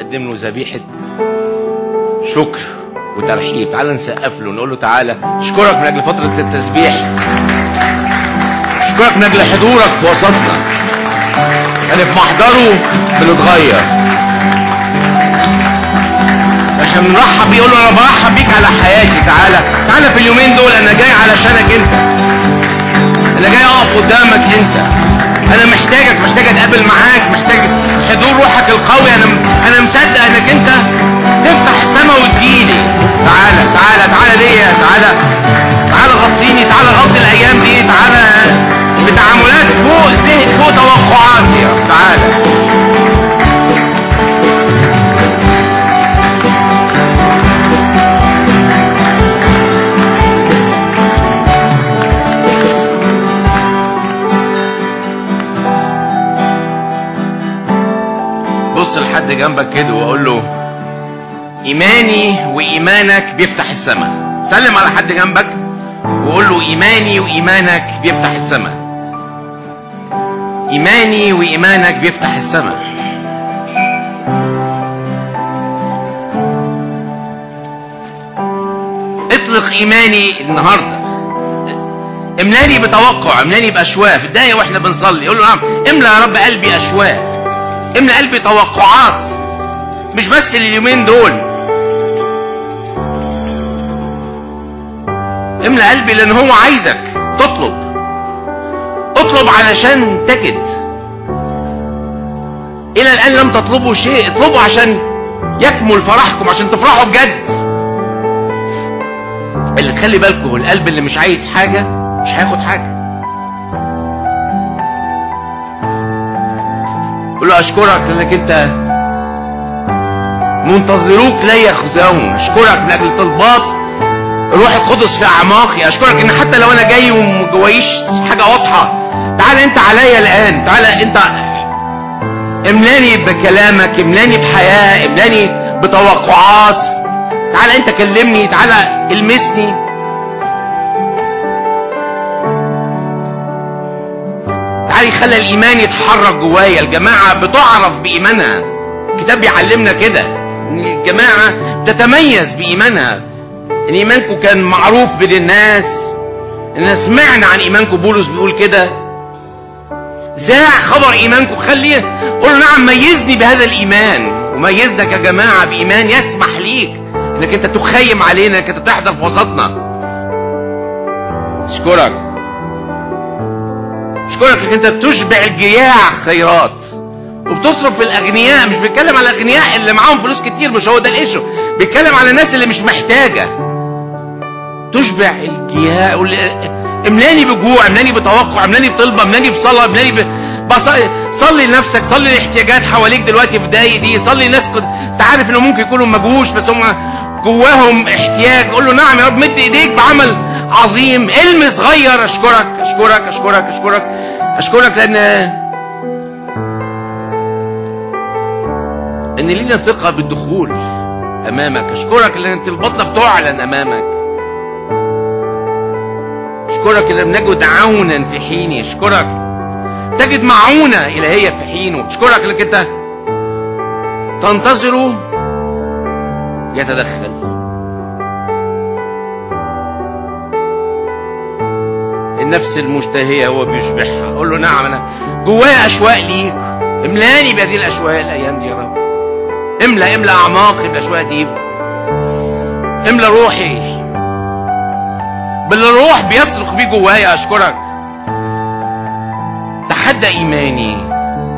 قدم له ذبيحة شكر وترحيب تعال نسقف له نقول له تعالى اشكرك من اجل فترة التسبيح اشكرك من اجل حضورك في وسطنا يعني في محضره بنتغير احنا بنرحب بيه يقول له انا برحب بيك على حياتي تعالى تعالى في اليومين دول انا جاي علشانك انت انا جاي اقف قدامك انت انا محتاجك محتاج اتقابل معاك محتاج حضور روحك القوي انا انا مصدق انك انت تفتح السماء وتجيلي تعالى تعالى تعالى ليا تعالى تعالى غطيني تعالى غطي الايام دي تعالى بتعاملات فوق ذهن فوق توقعاتي يا رب. تعالى بص لحد جنبك كده واقول له ايماني وايمانك بيفتح السماء سلم على حد جنبك وقول له ايماني وايمانك بيفتح السماء ايماني وايمانك بيفتح السماء اطلق ايماني النهارده املاني بتوقع املاني باشواق في الدقايق واحنا بنصلي قول له نعم املى يا رب قلبي اشواق املى قلبي توقعات مش بس اليومين دول املى قلبي لان هو عايزك تطلب اطلب علشان تجد الى الان لم تطلبوا شيء اطلبوا عشان يكمل فرحكم عشان تفرحوا بجد اللي تخلي بالكم القلب اللي مش عايز حاجة مش هياخد حاجة قول له اشكرك لانك انت منتظروك ليا خزاهم اشكرك من اجل طلبات الروح القدس في اعماقي اشكرك ان حتى لو انا جاي ومجوايش حاجه واضحه تعال انت عليا الان تعال انت املاني بكلامك املاني بحياه املاني بتوقعات تعال انت كلمني تعال المسني تعال خلى الايمان يتحرك جوايا الجماعه بتعرف بايمانها الكتاب بيعلمنا كده ان الجماعه تتميز بايمانها ان ايمانكم كان معروف بين الناس ان سمعنا عن ايمانكم بولس بيقول كده ذاع خبر ايمانكم خليه قول نعم ميزني بهذا الايمان وميزنا كجماعه بايمان يسمح ليك انك انت تخيم علينا انك انت تحضر في وسطنا اشكرك اشكرك انك انت بتشبع الجياع خيرات وبتصرف في الاغنياء مش بيتكلم على الاغنياء اللي معاهم فلوس كتير مش هو ده الايشو بيتكلم على الناس اللي مش محتاجه تشبع الجياع املاني بجوع املاني بتوقع املاني بطلبه املاني بصلاه املاني ب... بصلي صلي لنفسك صلي الاحتياجات حواليك دلوقتي في الدقايق دي صلي لناس كنت انت عارف انه ممكن يكونوا مجوش بس هم جواهم احتياج قول له نعم يا رب مد ايديك بعمل عظيم علم صغير اشكرك اشكرك اشكرك اشكرك اشكرك لان ان لينا ثقه بالدخول امامك اشكرك لان انت البطنه بتعلن امامك اشكرك لان نجد عونا في حيني اشكرك تجد معونة إلهية في حينه اشكرك لك انت تنتظره يتدخل النفس المشتهية هو بيشبعها قول له نعم انا جوايا اشواق ليك املاني بهذه الاشواق الايام دي يا رب املا املا اعماقي بالاشواق دي املا روحي باللي الروح بيصرخ بيه جوايا اشكرك تحدى ايماني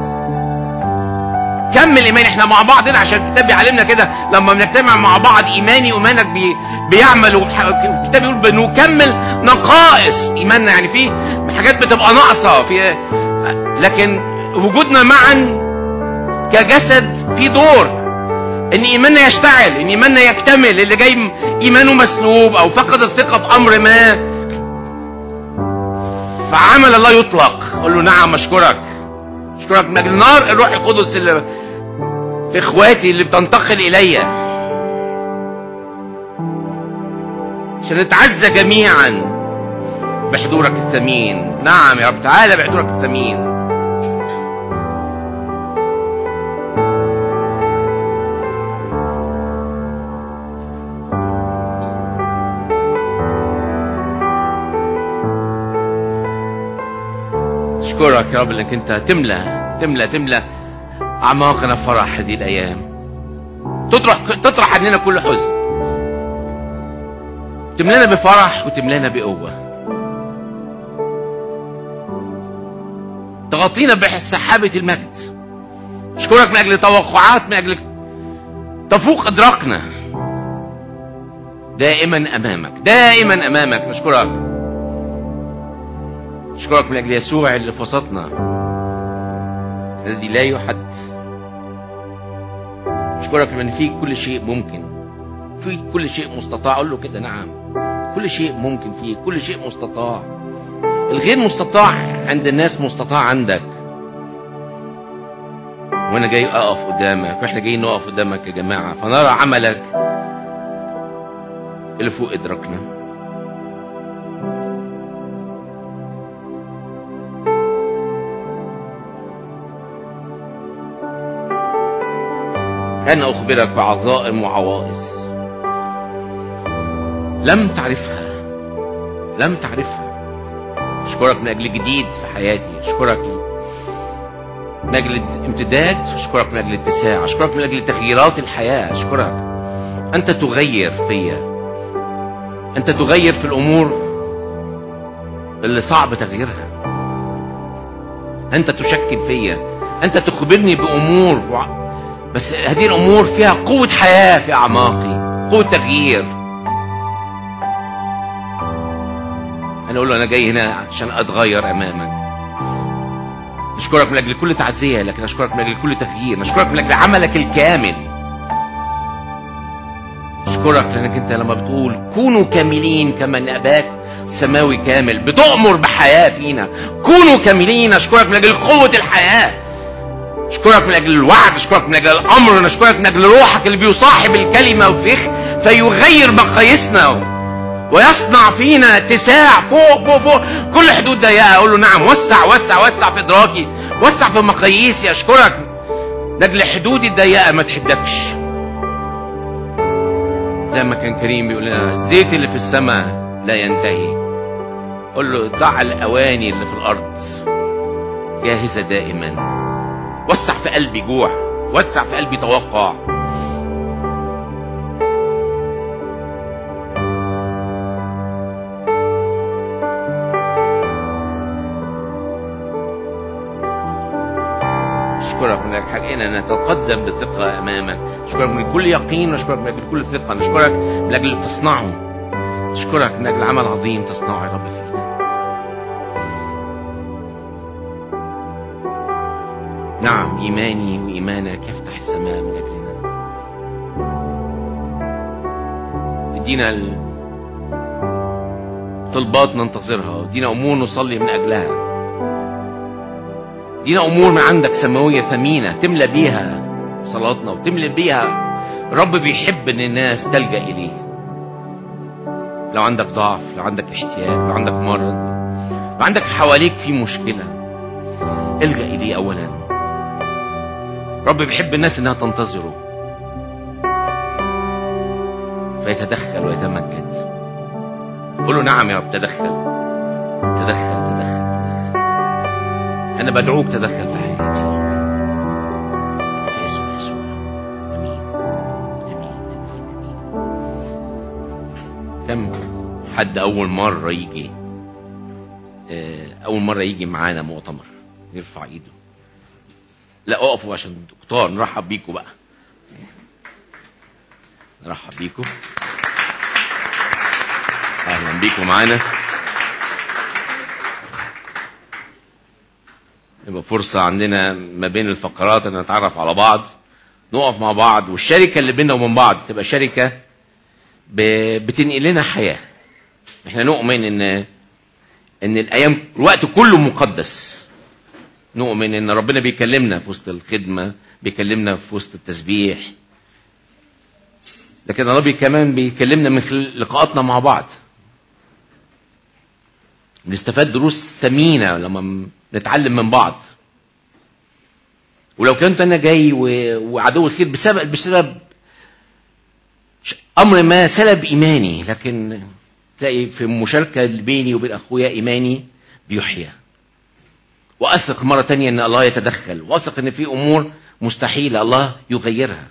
كمل ايماني احنا مع بعض هنا عشان الكتاب بيعلمنا كده لما بنجتمع مع بعض ايماني وايمانك بي بيعمل الكتاب بيقول بنكمل نقائص ايماننا يعني في حاجات بتبقى ناقصه في لكن وجودنا معا كجسد في دور ان ايماننا يشتعل ان ايماننا يكتمل اللي جاي ايمانه مسلوب او فقد الثقه في امر ما فعمل الله يطلق قول له نعم اشكرك اشكرك من اجل نار الروح القدس اللي في اخواتي اللي بتنتقل الي عشان نتعزى جميعا بحضورك الثمين نعم يا رب تعالى بحضورك الثمين اشكرك يا رب انك انت تملى تملى تملى اعماقنا فرح هذه الايام تطرح تطرح عننا كل حزن تملانا بفرح وتملانا بقوه تغطينا بسحابة المجد اشكرك من اجل توقعات من اجل تفوق ادراكنا دائما امامك دائما امامك نشكرك اشكرك من اجل يسوع اللي في وسطنا الذي لا يحد اشكرك من فيك كل شيء ممكن فيك كل شيء مستطاع اقول له كده نعم كل شيء ممكن فيك كل شيء مستطاع الغير مستطاع عند الناس مستطاع عندك وانا جاي اقف قدامك واحنا جايين نقف قدامك يا جماعه فنرى عملك اللي فوق ادراكنا أنا أخبرك بعظائم وعوائص لم تعرفها لم تعرفها أشكرك من أجل جديد في حياتي أشكرك من أجل امتداد أشكرك من أجل اتساع أشكرك من أجل تغييرات الحياة أشكرك أنت تغير فيا أنت تغير في الأمور اللي صعب تغييرها أنت تشكل فيا أنت تخبرني بأمور بس هذه الأمور فيها قوة حياة في أعماقي قوة تغيير أنا أقول له أنا جاي هنا عشان أتغير أمامك نشكرك من أجل كل تعزية لكن أشكرك من أجل كل تغيير نشكرك من أجل عملك الكامل أشكرك لأنك أنت لما بتقول كونوا كاملين كما أن أباك سماوي كامل بتؤمر بحياة فينا كونوا كاملين أشكرك من أجل قوة الحياة أشكرك من أجل الوعد أشكرك من أجل الأمر نشكرك من أجل روحك اللي بيصاحب الكلمة وفيخ فيغير مقاييسنا ويصنع فينا اتساع فوق فوق فوق كل حدود ضيقة أقول له نعم وسع وسع وسع في إدراكي وسع في مقاييسي أشكرك من أجل حدودي الضيقة ما تحدكش زي ما كان كريم بيقول لنا الزيت اللي في السماء لا ينتهي قول له ضع الأواني اللي في الأرض جاهزة دائما وسع في قلبي جوع وسع في قلبي توقع اشكرك من اجل حقنا نتقدم بثقة امامك اشكرك من كل يقين واشكرك من اجل كل ثقة نشكرك من اجل اللي تصنعه اشكرك من اجل عمل عظيم تصنعه يا رب فينا نعم إيماني وإيمانك يفتح السماء من أجلنا ادينا طلبات ننتظرها ادينا أمور نصلي من أجلها ادينا أمور من عندك سماوية ثمينة تملى بيها صلاتنا وتملى بيها رب بيحب ان الناس تلجأ إليه لو عندك ضعف لو عندك احتياج لو عندك مرض لو عندك حواليك في مشكلة الجأ إليه أولا رب بيحب الناس انها تنتظره فيتدخل ويتمجد قول له نعم يا رب تدخل تدخل تدخل تدخل انا بدعوك تدخل في حياتي في اسم يسوع امين امين امين امين كم حد اول مره يجي اول مره يجي معانا مؤتمر يرفع ايده لا اقفوا عشان كتار نرحب بيكم بقى نرحب بيكم اهلا بيكم معانا يبقى فرصة عندنا ما بين الفقرات ان نتعرف على بعض نقف مع بعض والشركة اللي بيننا وبين بعض تبقى شركة بتنقل لنا حياة احنا نؤمن ان ان الايام الوقت كله مقدس نؤمن ان ربنا بيكلمنا في وسط الخدمة بيكلمنا في وسط التسبيح لكن الله كمان بيكلمنا من خلال لقاءاتنا مع بعض بنستفاد دروس ثمينة لما نتعلم من بعض ولو كنت انا جاي وعدو الخير بسبب بسبب امر ما سلب ايماني لكن تلاقي في المشاركة بيني وبين اخويا ايماني بيحيا واثق مرة تانية ان الله يتدخل واثق ان في امور مستحيلة الله يغيرها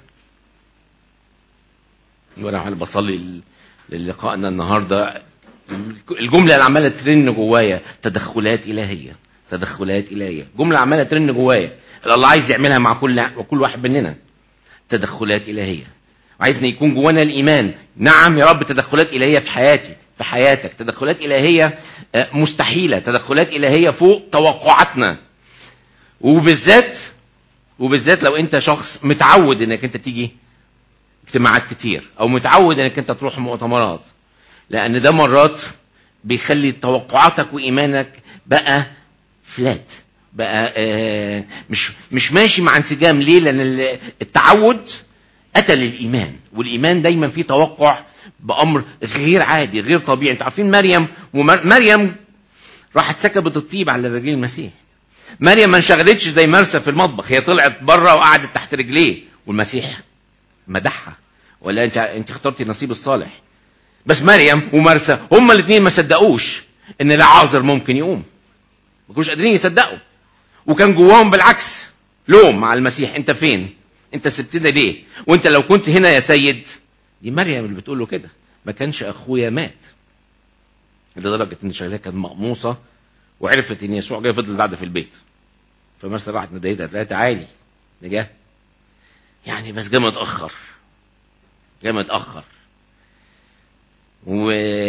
وانا انا بصلي للقائنا النهاردة الجملة اللي عمالة ترن جوايا تدخلات الهية تدخلات الهية جملة عمالة ترن جوايا اللي الله عايز يعملها مع كل وكل واحد مننا تدخلات الهية وعايزنا يكون جوانا الايمان نعم يا رب تدخلات الهية في حياتي في حياتك تدخلات الهية مستحيلة تدخلات الهية فوق توقعاتنا وبالذات وبالذات لو انت شخص متعود انك انت تيجي اجتماعات كتير او متعود انك انت تروح مؤتمرات لان ده مرات بيخلي توقعاتك وايمانك بقى فلات بقى آه مش مش ماشي مع انسجام ليه لان التعود قتل الايمان والايمان دايما فيه توقع بامر غير عادي غير طبيعي انتوا عارفين مريم ومريم راحت سكبت الطيب على رجلين المسيح مريم ما انشغلتش زي مرسى في المطبخ هي طلعت بره وقعدت تحت رجليه والمسيح مدحها ولا انت انت اخترتي النصيب الصالح بس مريم ومرسى هما الاثنين ما صدقوش ان العازر ممكن يقوم ما كانوش قادرين يصدقوا وكان جواهم بالعكس لوم مع المسيح انت فين انت سبتنا ليه وانت لو كنت هنا يا سيد دي مريم اللي بتقول له كده ما كانش اخويا مات لدرجه ان شغلها كانت مقموصه وعرفت ان يسوع جاي فضل قاعده في البيت فمرسى راحت ندهتها قالت لها تعالي نجاه يعني بس جه متاخر جه متاخر و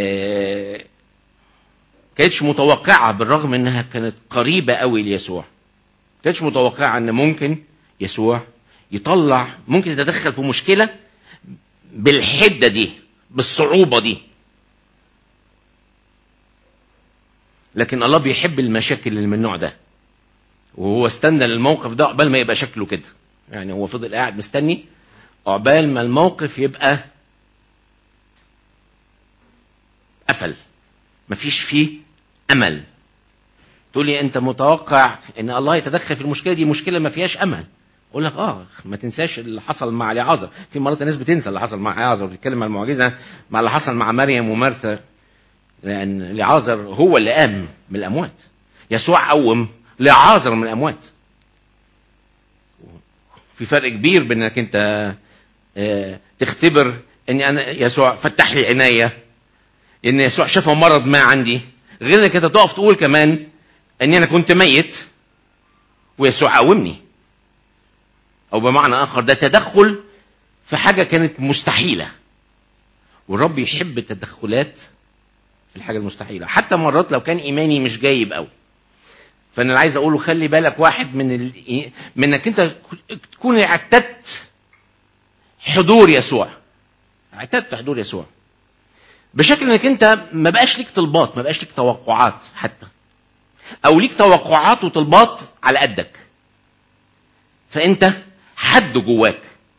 كانتش متوقعه بالرغم انها كانت قريبه قوي ليسوع كانتش متوقعه ان ممكن يسوع يطلع ممكن يتدخل في مشكله بالحده دي بالصعوبه دي لكن الله بيحب المشاكل اللي من النوع ده وهو استنى للموقف ده عقبال ما يبقى شكله كده يعني هو فضل قاعد مستني عقبال ما الموقف يبقى قفل مفيش فيه امل تقول لي انت متوقع ان الله يتدخل في المشكله دي مشكله ما فيهاش امل اقول لك اه ما تنساش اللي حصل مع لعازر في مرات الناس بتنسى اللي حصل مع لعازر وتتكلم عن المعجزه مع اللي حصل مع مريم ومرثا لان لعازر هو اللي قام من الاموات يسوع قوم لعازر من الاموات في فرق كبير بين انك انت اه تختبر ان انا يسوع فتح لي عينيا ان يسوع شاف مرض ما عندي غير انك انت تقف تقول كمان ان انا كنت ميت ويسوع قومني او بمعنى اخر ده تدخل في حاجة كانت مستحيلة والرب يحب التدخلات في الحاجة المستحيلة حتى مرات لو كان ايماني مش جايب قوي فانا اللي عايز اقوله خلي بالك واحد من ال... من انك انت تكون اعتدت حضور يسوع اعتدت حضور يسوع بشكل انك انت ما بقاش ليك طلبات ما بقاش ليك توقعات حتى او ليك توقعات وطلبات على قدك فانت حد جواك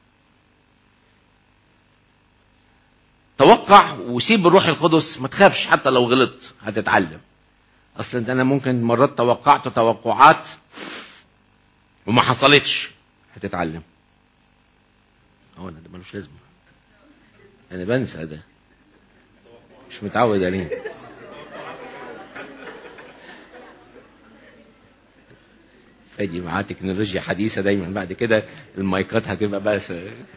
توقع وسيب الروح القدس ما تخافش حتى لو غلطت هتتعلم اصلا انا ممكن مرات توقعت توقعات وما حصلتش هتتعلم هو انا ده ملوش لازمه انا بنسى ده مش متعود عليه فادي معاه تكنولوجيا حديثه دايما بعد كده المايكات هتبقى بس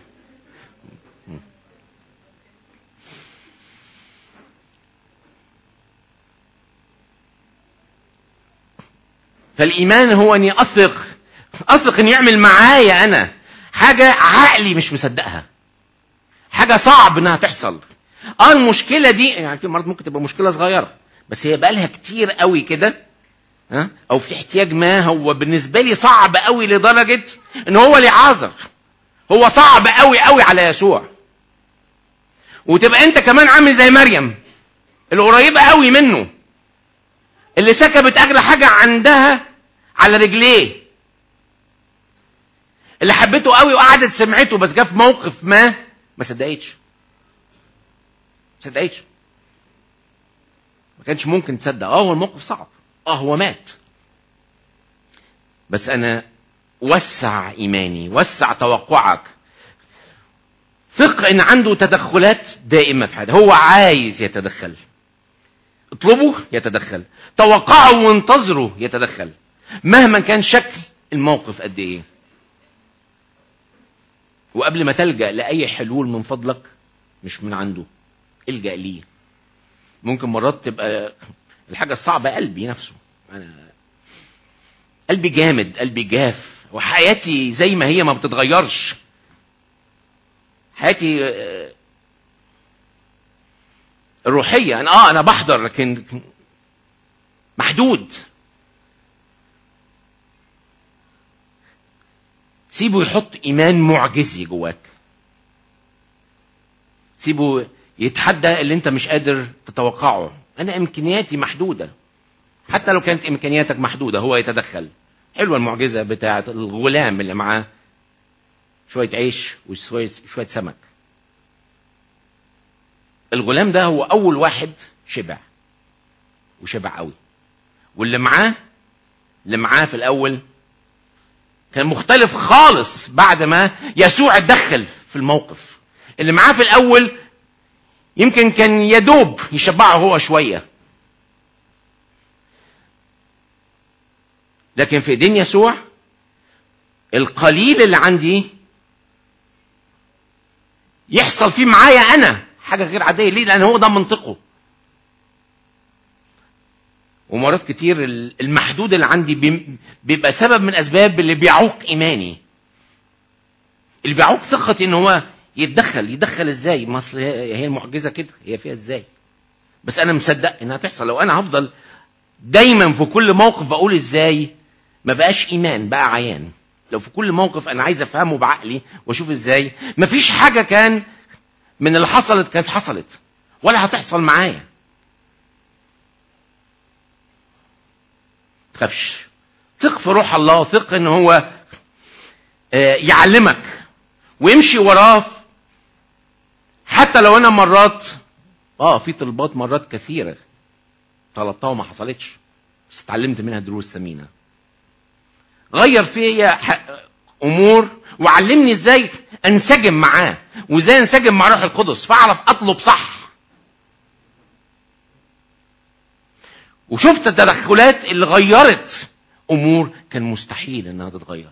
فالايمان هو اني اثق اثق ان يعمل معايا انا حاجه عقلي مش مصدقها حاجه صعب انها تحصل اه المشكله دي يعني في مرات ممكن تبقى مشكله صغيره بس هي بقى لها كتير قوي كده ها او في احتياج ما هو بالنسبه لي صعب قوي لدرجه ان هو اللي عاذر هو صعب قوي قوي على يسوع وتبقى انت كمان عامل زي مريم القريبه قوي منه اللي سكبت اغلى حاجه عندها على رجليه اللي حبته قوي وقعدت سمعته بس جه في موقف ما ما صدقتش ما صدقتش ما كانش ممكن تصدق اه هو الموقف صعب اه هو مات بس انا وسع ايماني وسع توقعك ثق ان عنده تدخلات دائمه في حياته هو عايز يتدخل اطلبه يتدخل توقعه وانتظره يتدخل مهما كان شكل الموقف قد ايه وقبل ما تلجأ لأي حلول من فضلك مش من عنده الجأ ليه ممكن مرات تبقى الحاجة الصعبة قلبي نفسه أنا قلبي جامد قلبي جاف وحياتي زي ما هي ما بتتغيرش حياتي آه، الروحية أنا آه أنا بحضر لكن محدود سيبه يحط إيمان معجزي جواك سيبه يتحدى اللي انت مش قادر تتوقعه انا امكانياتي محدودة حتى لو كانت امكانياتك محدودة هو يتدخل حلوة المعجزة بتاعة الغلام اللي معاه شوية عيش وشوية شوية سمك الغلام ده هو اول واحد شبع وشبع قوي واللي معاه اللي معاه في الاول كان مختلف خالص بعد ما يسوع اتدخل في الموقف اللي معاه في الاول يمكن كان يدوب يشبعه هو شوية لكن في ايدين يسوع القليل اللي عندي يحصل فيه معايا انا حاجة غير عادية ليه لان هو ده منطقه ومرات كتير المحدود اللي عندي بيبقى سبب من اسباب اللي بيعوق ايماني اللي بيعوق ثقتي ان هو يتدخل يدخل ازاي ما اصل هي المعجزه كده هي فيها ازاي بس انا مصدق انها تحصل لو انا هفضل دايما في كل موقف بقول ازاي ما بقاش ايمان بقى عيان لو في كل موقف انا عايز افهمه بعقلي واشوف ازاي مفيش حاجه كان من اللي حصلت كانت حصلت ولا هتحصل معايا تخافش ثق في روح الله ثق ان هو يعلمك ويمشي وراه حتى لو انا مرات اه في طلبات مرات كثيره طلبتها وما حصلتش بس اتعلمت منها دروس ثمينه غير فيا امور وعلمني ازاي انسجم معاه وازاي انسجم مع روح القدس فاعرف اطلب صح وشفت التدخلات اللي غيرت امور كان مستحيل انها تتغير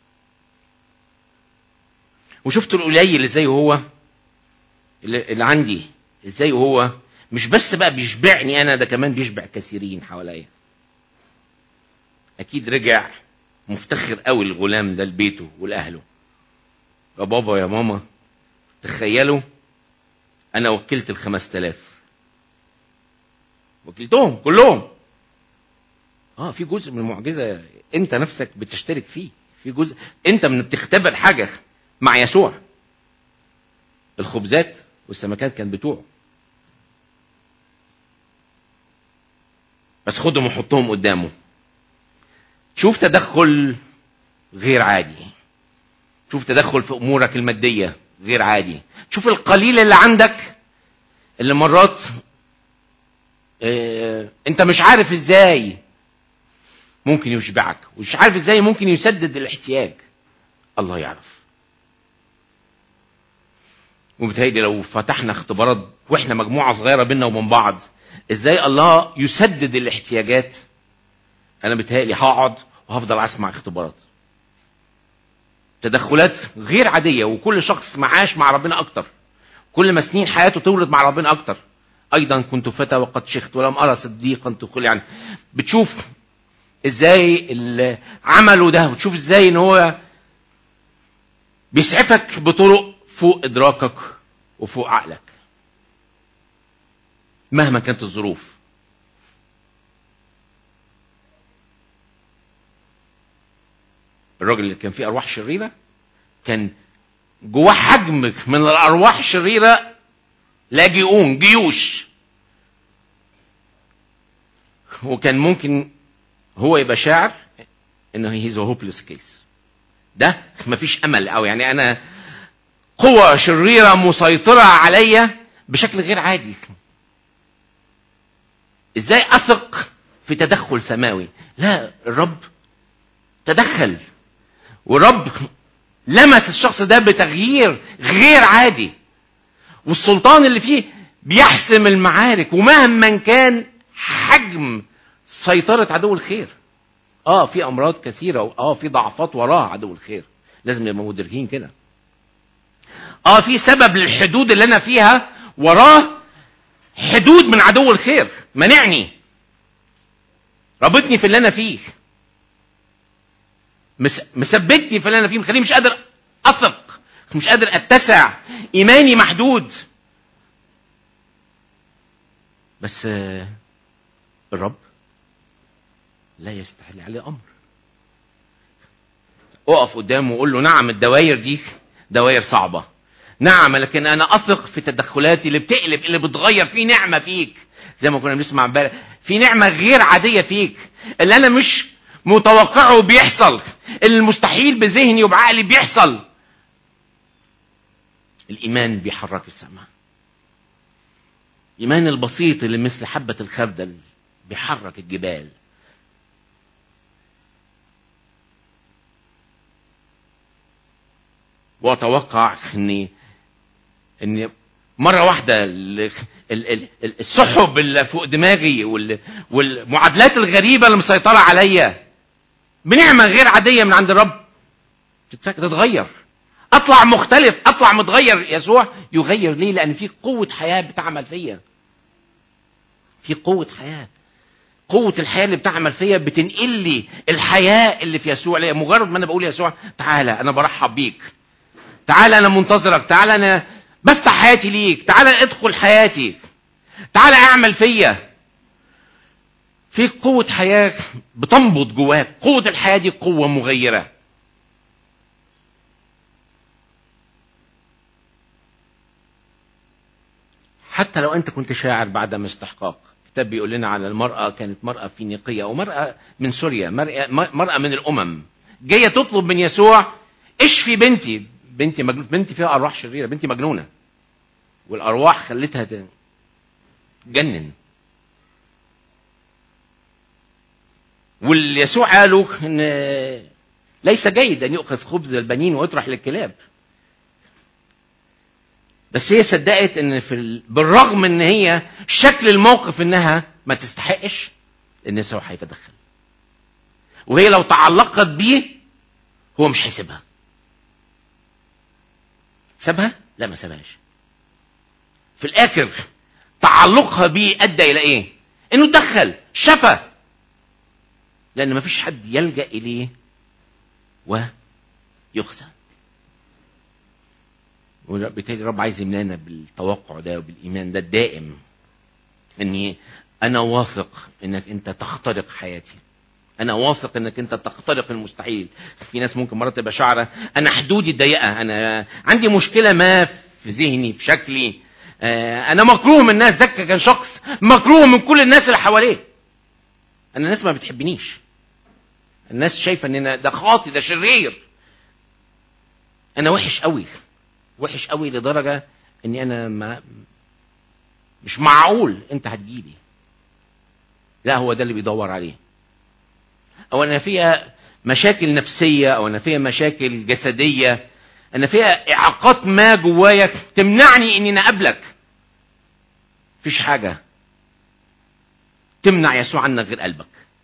وشفت القليل ازاي هو اللي عندي ازاي هو مش بس بقى بيشبعني انا ده كمان بيشبع كثيرين حواليا اكيد رجع مفتخر قوي الغلام ده لبيته ولاهله يا بابا يا ماما تخيلوا انا وكلت الخمس تلاف وكلتهم كلهم اه في جزء من المعجزه انت نفسك بتشترك فيه في جزء انت من بتختبر حاجه مع يسوع الخبزات والسمكات كان بتوعه بس خدهم وحطهم قدامه شوف تدخل غير عادي شوف تدخل في امورك الماديه غير عادي شوف القليل اللي عندك اللي مرات اه انت مش عارف ازاي ممكن يشبعك ومش عارف ازاي ممكن يسدد الاحتياج الله يعرف وبتهيألي لو فتحنا اختبارات واحنا مجموعة صغيرة بينا وبين بعض ازاي الله يسدد الاحتياجات انا بتهيألي هقعد وهفضل اسمع اختبارات تدخلات غير عادية وكل شخص معاش مع ربنا اكتر كل ما سنين حياته تولد مع ربنا اكتر ايضا كنت فتى وقد شخت ولم ارى صديقا تقول يعني بتشوف ازاي اللي عمله ده وتشوف ازاي ان هو بيسعفك بطرق فوق ادراكك وفوق عقلك مهما كانت الظروف الراجل اللي كان فيه ارواح شريره كان جواه حجم من الارواح الشريره لاجئون جيوش وكان ممكن هو يبقى شاعر انه هيز هوبلس كيس ده مفيش امل او يعني انا قوة شريرة مسيطرة عليا بشكل غير عادي ازاي اثق في تدخل سماوي لا الرب تدخل والرب لمس الشخص ده بتغيير غير عادي والسلطان اللي فيه بيحسم المعارك ومهما كان حجم سيطرة عدو الخير اه في امراض كثيره اه في ضعفات وراها عدو الخير لازم نبقى مدركين كده اه في سبب للحدود اللي انا فيها وراه حدود من عدو الخير منعني رابطني في اللي انا فيه مس- مثبتني في اللي انا فيه مخليني مش قادر اثق مش قادر اتسع ايماني محدود بس آه، الرب لا يستحيل عليه امر اقف قدامه وقول له نعم الدواير دي دواير صعبة نعم لكن انا اثق في تدخلاتي اللي بتقلب اللي بتغير في نعمة فيك زي ما كنا بنسمع امبارح في نعمة غير عادية فيك اللي انا مش متوقعه بيحصل اللي المستحيل بذهني وبعقلي بيحصل الايمان بيحرك السماء الايمان البسيط اللي مثل حبة الخردل بيحرك الجبال واتوقع ان ان مره واحده ال- ال- ال- ال- السحب اللي فوق دماغي وال- والمعادلات الغريبه اللي مسيطره عليا بنعمه غير عاديه من عند الرب تتفك- تتغير اطلع مختلف اطلع متغير يسوع يغير ليه لان في قوه حياه بتعمل فيا في قوه حياه قوة الحياة اللي بتعمل فيا بتنقل لي الحياة اللي في يسوع ليا مجرد ما انا بقول يسوع تعالى انا برحب بيك تعالى انا منتظرك تعالى انا بفتح حياتي ليك تعالى ادخل حياتي تعالى اعمل فيا في قوة حياة بتنبض جواك قوة الحياة دي قوة مغيرة حتى لو انت كنت شاعر بعدم استحقاق الكتاب بيقول لنا على المرأة كانت مرأة فينيقية او مرأة من سوريا مرأة, مرأة من الامم جاية تطلب من يسوع اشفي بنتي بنتي مجنون بنتي فيها ارواح شريرة بنتي مجنونة والارواح خلتها تجنن واليسوع قالوا ان ليس جيد ان يؤخذ خبز البنين ويطرح للكلاب بس هي صدقت ان في ال... بالرغم ان هي شكل الموقف انها ما تستحقش ان يسوع هيتدخل وهي لو تعلقت بيه هو مش هيسيبها سابها لا ما سابهاش في الاخر تعلقها بيه ادى الى ايه انه دخل شفى لان ما فيش حد يلجا اليه ويخزى وبالتالي الرب عايز يملانا بالتوقع ده وبالايمان ده الدائم اني انا واثق انك انت تخترق حياتي انا واثق انك انت تخترق المستحيل في ناس ممكن مرات تبقى شعره انا حدودي ضيقه انا عندي مشكله ما في ذهني في شكلي انا مكروه من الناس زكا كان شخص مكروه من كل الناس اللي حواليه انا الناس ما بتحبنيش الناس شايفه ان انا ده خاطي ده شرير انا وحش قوي وحش قوي لدرجه اني انا ما مش معقول انت هتجيلي لا هو ده اللي بيدور عليه او انا فيها مشاكل نفسيه او انا فيها مشاكل جسديه انا فيها اعاقات ما جوايا تمنعني اني انا اقابلك مفيش حاجه تمنع يسوع عنك غير قلبك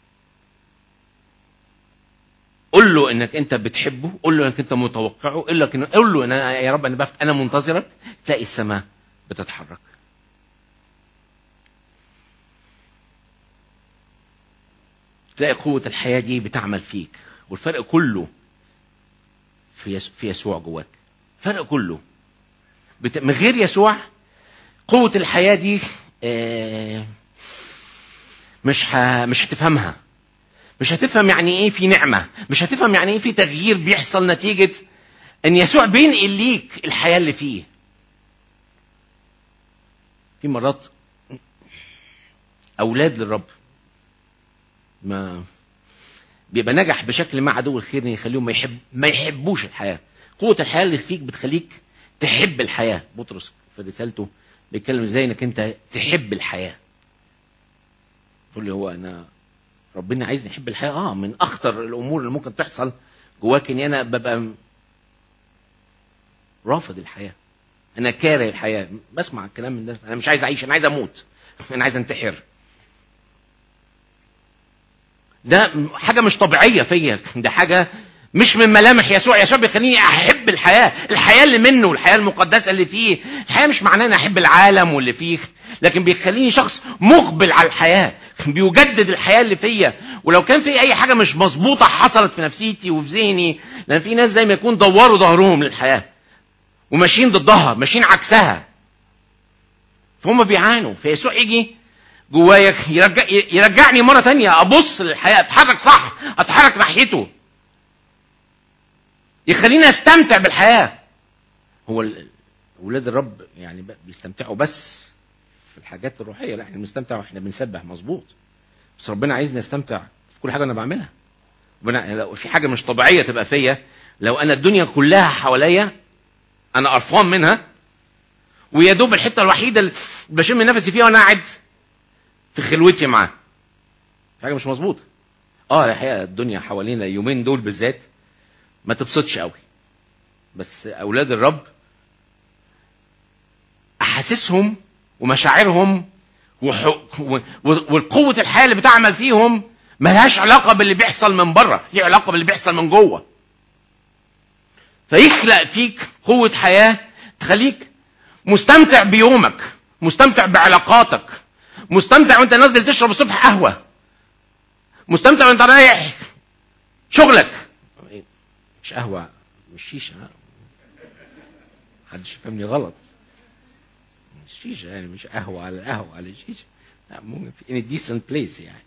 قول له انك انت بتحبه قول له انك انت متوقعه قول له إن... قول له انا يا رب انا بفت... انا منتظرك تلاقي السماء بتتحرك تلاقي قوة الحياة دي بتعمل فيك والفرق كله في يس... في يسوع جواك الفرق كله بت... من غير يسوع قوة الحياة دي آه... مش ه... مش هتفهمها مش هتفهم يعني ايه في نعمة مش هتفهم يعني ايه في تغيير بيحصل نتيجة ان يسوع بينقل ليك الحياة اللي فيه في مرات اولاد للرب ما بيبقى نجح بشكل ما عدو الخير ان يخليهم ما يحب ما يحبوش الحياة قوة الحياة اللي فيك بتخليك تحب الحياة بطرس في رسالته بيتكلم ازاي انك انت تحب الحياة تقول لي هو انا ربنا عايزني احب الحياه اه من اخطر الامور اللي ممكن تحصل جواك اني انا ببقى رافض الحياه انا كاره الحياه بسمع الكلام من ده انا مش عايز اعيش انا عايز اموت انا عايز انتحر ده حاجة مش طبيعية فيا ده حاجة مش من ملامح يسوع يسوع بيخليني احب الحياة الحياة اللي منه الحياة المقدسة اللي فيه الحياة مش معناه اني احب العالم واللي فيه لكن بيخليني شخص مقبل على الحياة بيجدد الحياة اللي فيا ولو كان في اي حاجة مش مظبوطة حصلت في نفسيتي وفي ذهني لان في ناس زي ما يكون دوروا ظهرهم للحياة وماشيين ضدها ماشيين عكسها فهم بيعانوا فيسوع يجي جوايا يرجع يرجعني مرة تانية ابص للحياة اتحرك صح اتحرك ناحيته يخليني استمتع بالحياة هو اولاد الرب يعني بيستمتعوا بس في الحاجات الروحية لا احنا بنستمتع واحنا بنسبح مظبوط بس ربنا عايزني استمتع في كل حاجة انا بعملها ربنا لو في حاجة مش طبيعية تبقى فيا لو انا الدنيا كلها حواليا انا قرفان منها ويا دوب الحته الوحيده اللي بشم نفسي فيها وانا قاعد في خلوتي معاه حاجه مش مظبوطه اه الحقيقه الدنيا حوالينا اليومين دول بالذات ما تبسطش قوي بس اولاد الرب احاسيسهم ومشاعرهم وح... و... والقوه الحياه اللي بتعمل فيهم ملهاش علاقه باللي بيحصل من بره ليه علاقه باللي بيحصل من جوه فيخلق فيك قوه حياه تخليك مستمتع بيومك مستمتع بعلاقاتك مستمتع وانت نازل تشرب الصبح قهوه مستمتع وانت رايح شغلك مش قهوه مش شيشه محدش يفهمني غلط مش شيشه يعني مش قهوه على قهوه على شيشه لا ممكن في in a decent place يعني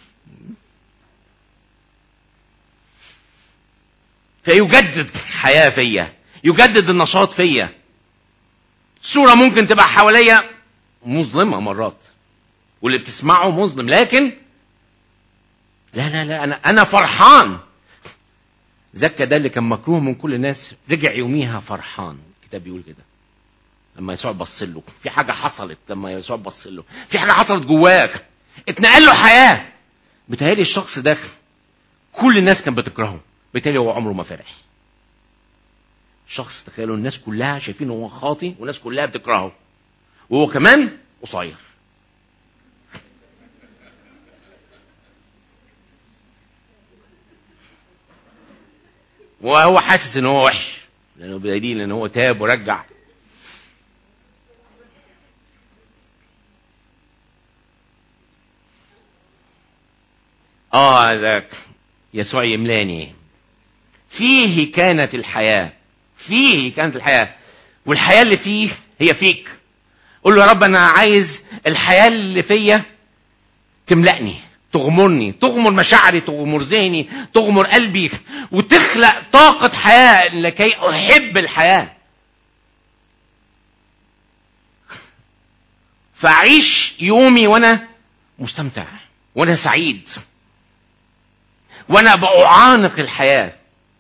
فيجدد حياه فيا يجدد النشاط فيا الصورة ممكن تبقى حواليا مظلمة مرات واللي بتسمعه مظلم لكن لا لا لا أنا أنا فرحان زكا ده اللي كان مكروه من كل الناس رجع يوميها فرحان الكتاب بيقول كده لما يسوع بص له في حاجة حصلت لما يسوع بص له في حاجة حصلت جواك اتنقل له حياة بتهيألي الشخص ده كل الناس كانت بتكرهه بتهيألي هو عمره ما فرح شخص تخيلوا الناس كلها شايفينه هو خاطي والناس كلها بتكرهه وهو كمان قصير وهو حاسس ان هو وحش لانه بدليل ان هو تاب ورجع اه ذاك يسوع يملاني فيه كانت الحياه فيه كانت الحياة والحياة اللي فيه هي فيك قول له يا رب انا عايز الحياة اللي فيا تملأني تغمرني تغمر مشاعري تغمر ذهني تغمر قلبي وتخلق طاقة حياة لكي أحب الحياة فأعيش يومي وأنا مستمتع وأنا سعيد وأنا بأعانق الحياة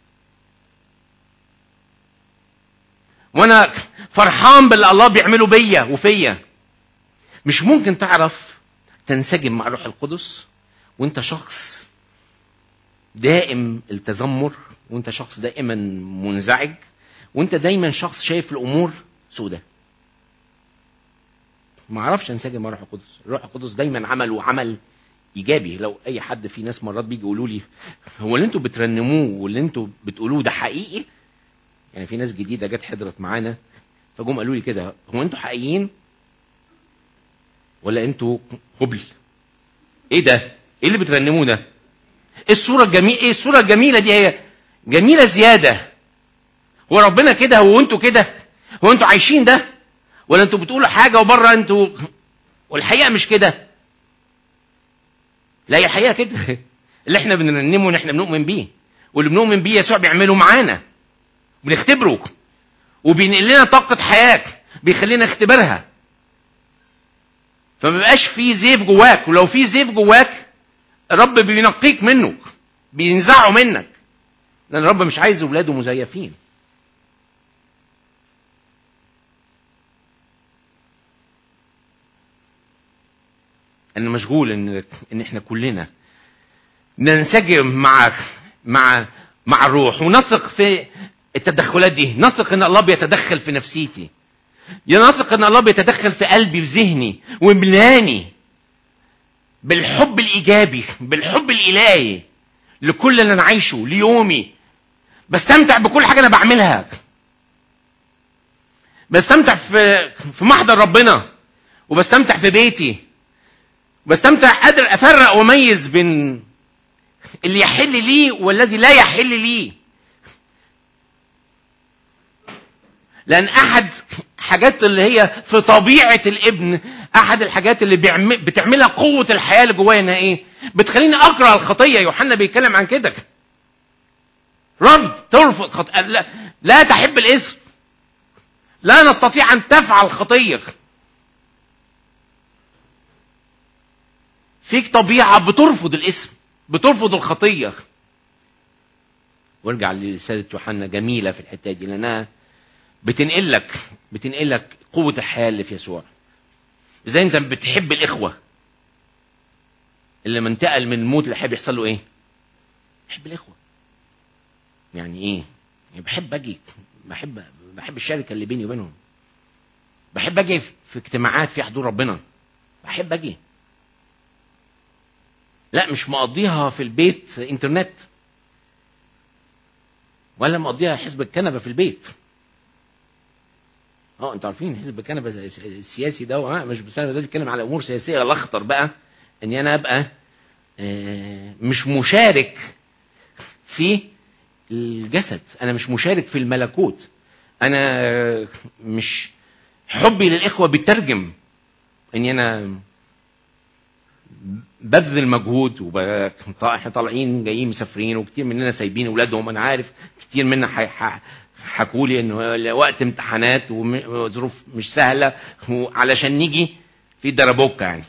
وانا فرحان باللي الله بيعمله بيا وفيا مش ممكن تعرف تنسجم مع الروح القدس وانت شخص دائم التذمر وانت شخص دائما منزعج وانت دايما شخص شايف الامور سوداء ما اعرفش انسجم مع الروح القدس الروح القدس دايما عمل وعمل ايجابي لو اي حد في ناس مرات بيجي يقولوا لي هو اللي انتوا بترنموه واللي انتوا بتقولوه ده حقيقي يعني في ناس جديده جت حضرت معانا فجم قالوا لي كده هو انتوا حقيقيين ولا انتوا هبل ايه ده ايه اللي بترنموه ده ايه الصوره الجميله ايه الصوره الجميله دي هي جميله زياده هو ربنا كده هو انتوا كده هو انتوا عايشين ده ولا انتوا بتقولوا حاجه وبره انتوا والحقيقه مش كده لا هي الحقيقه كده اللي احنا بنرنمه ان احنا بنؤمن بيه واللي بنؤمن بيه يسوع بيعمله معانا بنختبره وبينقل لنا طاقة حياة بيخلينا نختبرها فما بيبقاش في زيف جواك ولو في زيف جواك الرب بينقيك منه بينزعه منك لان الرب مش عايز اولاده مزيفين انا مشغول ان ان احنا كلنا ننسجم مع مع مع الروح ونثق في التدخلات دي نثق ان الله بيتدخل في نفسيتي نثق ان الله بيتدخل في قلبي في ذهني وملاني بالحب الايجابي بالحب الالهي لكل اللي انا عايشه ليومي بستمتع بكل حاجه انا بعملها بستمتع في في محضر ربنا وبستمتع في بيتي بستمتع قادر افرق واميز بين اللي يحل لي والذي لا يحل لي لان احد حاجات اللي هي في طبيعة الابن احد الحاجات اللي بيعمل بتعملها قوة الحياة اللي جوايا انها ايه بتخليني اكره الخطية يوحنا بيتكلم عن كده رفض ترفض خط... لا, لا تحب الاسم لا نستطيع ان تفعل خطية فيك طبيعة بترفض الاسم بترفض الخطية وارجع لرسالة يوحنا جميلة في الحتة دي لانها بتنقل لك بتنقل لك قوة الحياة اللي في يسوع ازاي انت بتحب الاخوة اللي من انتقل من الموت اللي حابب يحصل له ايه بحب الاخوة يعني ايه يعني بحب اجي بحب بحب الشركة اللي بيني وبينهم بحب اجي في اجتماعات في حضور ربنا بحب اجي لا مش مقضيها في البيت انترنت ولا مقضيها حزب الكنبه في البيت اه انتوا عارفين حزب الكنبه السياسي ده اه مش بس انا ده بيتكلم على امور سياسيه الاخطر بقى اني انا ابقى آه مش مشارك في الجسد انا مش مشارك في الملكوت انا مش حبي للاخوه بيترجم اني انا بذل مجهود واحنا طالعين جايين مسافرين وكتير مننا سايبين اولادهم انا عارف كتير منا حكوا لي انه وقت امتحانات وظروف مش سهله علشان نيجي في دربوكه يعني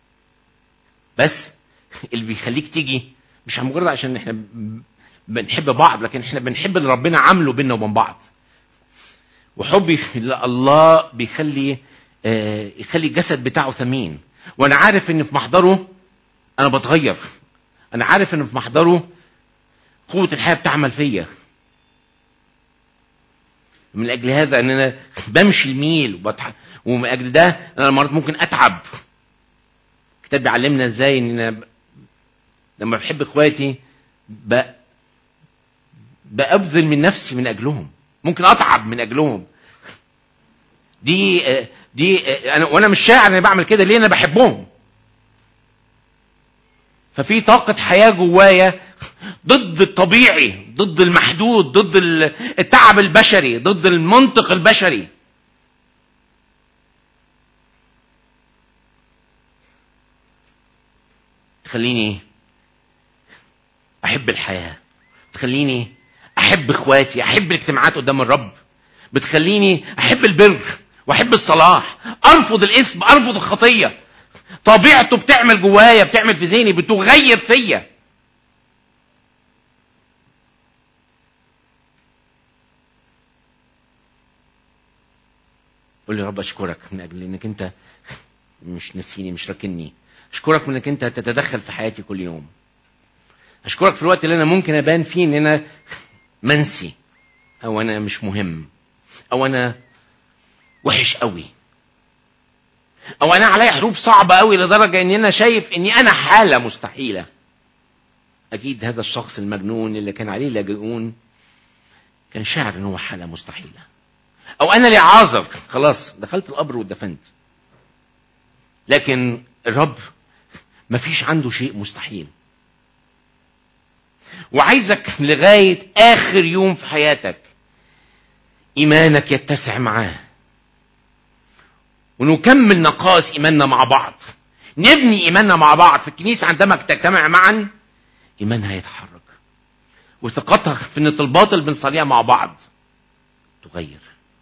بس اللي بيخليك تيجي مش مجرد عشان احنا بنحب بعض لكن احنا بنحب اللي ربنا عامله بينا وبين بعض وحبي الله بيخلي يخلي الجسد بتاعه ثمين وانا عارف ان في محضره انا بتغير انا عارف ان في محضره قوة الحياة بتعمل فيا من اجل هذا ان انا بمشي الميل وبتح... ومن اجل ده انا مرات ممكن اتعب الكتاب بيعلمنا ازاي ان انا لما بحب اخواتي ب... بأبذل من نفسي من اجلهم ممكن اتعب من اجلهم دي دي انا وانا مش شاعر اني بعمل كده ليه انا بحبهم ففي طاقة حياة جوايا ضد الطبيعي ضد المحدود ضد التعب البشري ضد المنطق البشري تخليني احب الحياة تخليني احب اخواتي احب الاجتماعات قدام الرب بتخليني احب البر واحب الصلاح ارفض الاسم ارفض الخطية طبيعته بتعمل جوايا بتعمل في ذهني بتغير فيا قول لي رب اشكرك من اجل انك انت مش نسيني مش راكني اشكرك من انك انت تتدخل في حياتي كل يوم اشكرك في الوقت اللي انا ممكن ابان فيه ان انا منسي او انا مش مهم او انا وحش قوي او انا عليا حروب صعبة قوي لدرجة ان انا شايف اني انا حالة مستحيلة اكيد هذا الشخص المجنون اللي كان عليه لاجئون كان شاعر ان هو حالة مستحيلة او انا اللي عاذر خلاص دخلت القبر واتدفنت لكن الرب مفيش عنده شيء مستحيل وعايزك لغاية اخر يوم في حياتك ايمانك يتسع معاه ونكمل نقاس ايماننا مع بعض نبني ايماننا مع بعض في الكنيسة عندما تجتمع معا ايمانها يتحرك وثقتها في ان الطلبات اللي بنصليها مع بعض تغير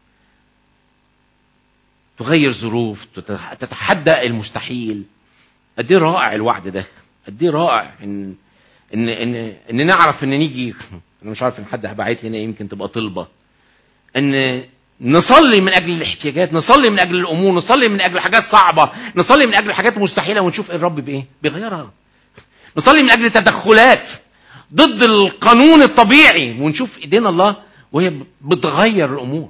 تغير ظروف تتحدى المستحيل قد ايه رائع الوعد ده قد ايه رائع ان ان ان ان نعرف ان نيجي انا مش عارف ان حد هبعت لنا يمكن تبقى طلبه ان نصلي من اجل الاحتياجات نصلي من اجل الامور نصلي من اجل حاجات صعبه نصلي من اجل حاجات مستحيله ونشوف الرب بايه بيغيرها نصلي من اجل تدخلات ضد القانون الطبيعي ونشوف ايدينا الله وهي بتغير الامور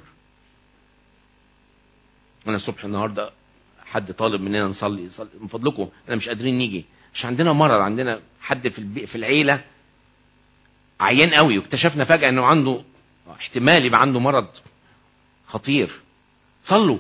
انا الصبح النهارده حد طالب مننا نصلي من فضلكم انا مش قادرين نيجي مش عندنا مرض عندنا حد في البي... في العيله عيان قوي واكتشفنا فجاه انه عنده احتمال يبقى عنده مرض خطير صلوا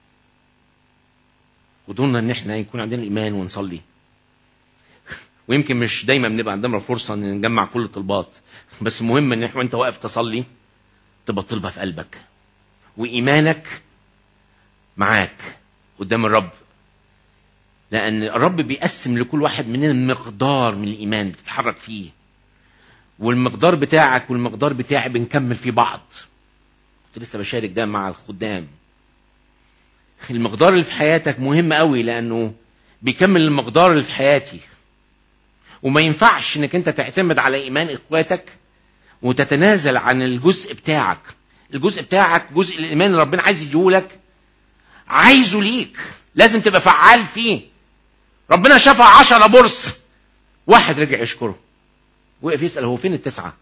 ودورنا ان احنا يكون عندنا ايمان ونصلي ويمكن مش دايما بنبقى عندنا فرصه ان نجمع كل الطلبات بس المهم ان احنا وانت واقف تصلي تبقى الطلبه في قلبك وايمانك معاك قدام الرب لان الرب بيقسم لكل واحد مننا مقدار من الايمان بتتحرك فيه والمقدار بتاعك والمقدار بتاعي بنكمل في بعض كنت لسه بشارك ده مع الخدام المقدار اللي في حياتك مهم قوي لانه بيكمل المقدار اللي في حياتي وما ينفعش انك انت تعتمد على ايمان اخواتك وتتنازل عن الجزء بتاعك الجزء بتاعك جزء الايمان اللي ربنا عايز يديهولك عايزه ليك لازم تبقى فعال فيه ربنا شفع عشرة برص واحد رجع يشكره وقف يسأل هو فين التسعة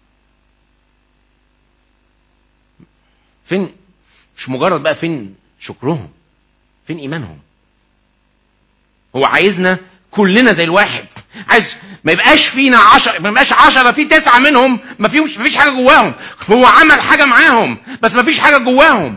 فين مش مجرد بقى فين شكرهم فين ايمانهم هو عايزنا كلنا زي الواحد عايز ما يبقاش فينا عشرة ما يبقاش عشرة في تسعة منهم ما فيهمش ما فيش حاجة جواهم هو عمل حاجة معاهم بس ما فيش حاجة جواهم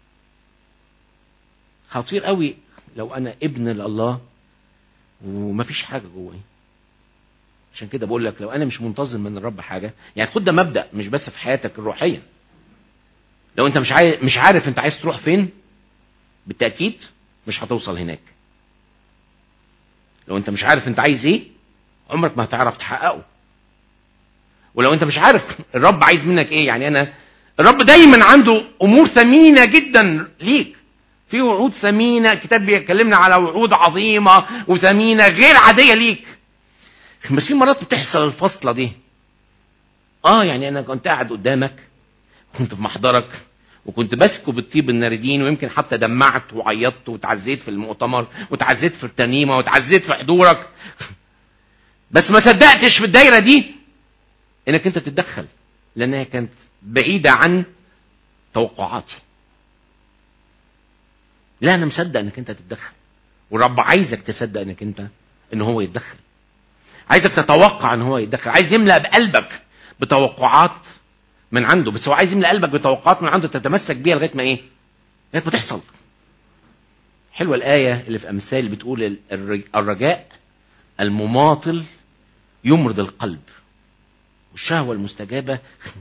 خطير قوي لو انا ابن لله وما فيش حاجة جواي عشان كده بقول لك لو انا مش منتظر من الرب حاجة يعني خد ده مبدأ مش بس في حياتك الروحية لو انت مش عارف مش عارف انت عايز تروح فين بالتأكيد مش هتوصل هناك لو انت مش عارف انت عايز ايه عمرك ما هتعرف تحققه ولو انت مش عارف الرب عايز منك ايه يعني انا الرب دايما عنده امور ثمينة جدا ليك في وعود ثمينة الكتاب بيكلمنا على وعود عظيمة وثمينة غير عادية ليك بس في مرات بتحصل الفصلة دي اه يعني انا كنت قاعد قدامك كنت في محضرك وكنت بسكب الطيب الناردين ويمكن حتى دمعت وعيطت وتعزيت في المؤتمر وتعزيت في الترنيمه وتعزيت في حضورك بس ما صدقتش في الدايره دي انك انت تتدخل لانها كانت بعيده عن توقعاتي لا انا مصدق انك انت تتدخل والرب عايزك تصدق انك انت ان هو يتدخل عايزك تتوقع ان هو يتدخل عايز يملأ بقلبك بتوقعات من عنده بس هو عايز يملأ قلبك بتوقعات من عنده تتمسك بيها لغايه ما ايه لغايه ما تحصل حلوه الايه اللي في امثال بتقول الرجاء المماطل يمرض القلب والشهوه المستجابه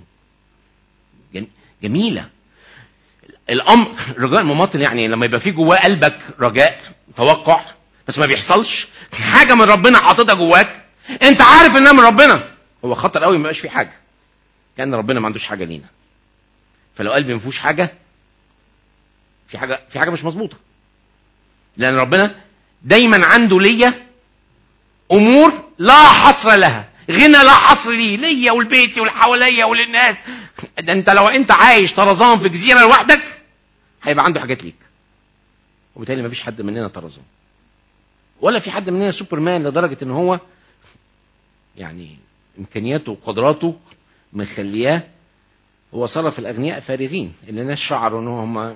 جميله الامر الرجاء المماطل يعني لما يبقى في جواه قلبك رجاء توقع بس ما بيحصلش حاجه من ربنا حاططها جواك انت عارف انها من ربنا هو خطر قوي ما يبقاش في حاجه كان ربنا ما عندوش حاجه لينا فلو قلبي ما فيهوش حاجه في حاجه في حاجه مش مظبوطه لان ربنا دايما عنده ليا امور لا حصر لها غنى لا حصر ليه ليا ولبيتي والحواليا وللناس ده انت لو انت عايش طرزان في جزيره لوحدك هيبقى عنده حاجات ليك وبالتالي ما فيش حد مننا طرزان ولا في حد مننا سوبرمان لدرجه ان هو يعني امكانياته وقدراته مخلياه هو صرف الاغنياء فارغين اللي الناس شعروا ان هم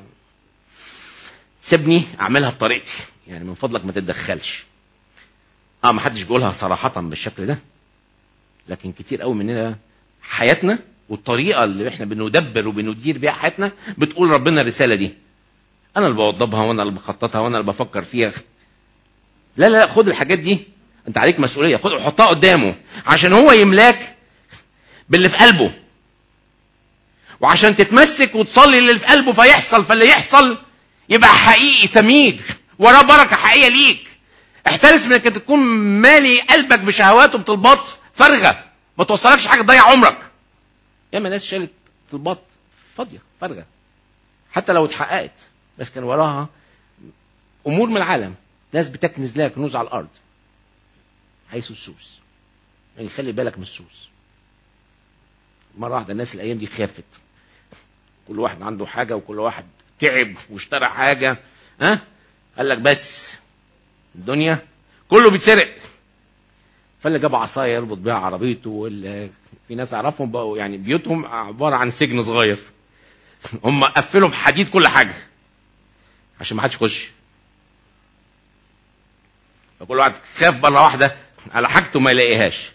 سيبني اعملها بطريقتي يعني من فضلك ما تتدخلش اه ما حدش بيقولها صراحه بالشكل ده لكن كتير قوي مننا حياتنا والطريقه اللي احنا بندبر وبندير بيها حياتنا بتقول ربنا الرساله دي انا اللي بوضبها وانا اللي بخططها وانا اللي بفكر فيها لا لا خد الحاجات دي انت عليك مسؤوليه خد حطها قدامه عشان هو يملاك باللي في قلبه وعشان تتمسك وتصلي اللي في قلبه فيحصل فاللي يحصل يبقى حقيقي ثمين وراه بركه حقيقيه ليك احترس من انك تكون مالي قلبك بشهوات وبطلبات فارغه ما توصلكش حاجه تضيع عمرك ياما ناس شالت طلبات فاضيه فارغه حتى لو اتحققت بس كان وراها امور من العالم ناس بتكنز لها كنوز على الارض حيث السوس يعني خلي بالك من السوس مرة واحدة الناس الأيام دي خافت كل واحد عنده حاجة وكل واحد تعب واشترى حاجة ها قال لك بس الدنيا كله بيتسرق فاللي جاب عصاية يربط بيها عربيته واللي في ناس اعرفهم بقوا يعني بيوتهم عبارة عن سجن صغير هم قفلوا بحديد كل حاجة عشان ما حدش يخش فكل واحد خاف مرة واحدة على حاجته ما يلاقيهاش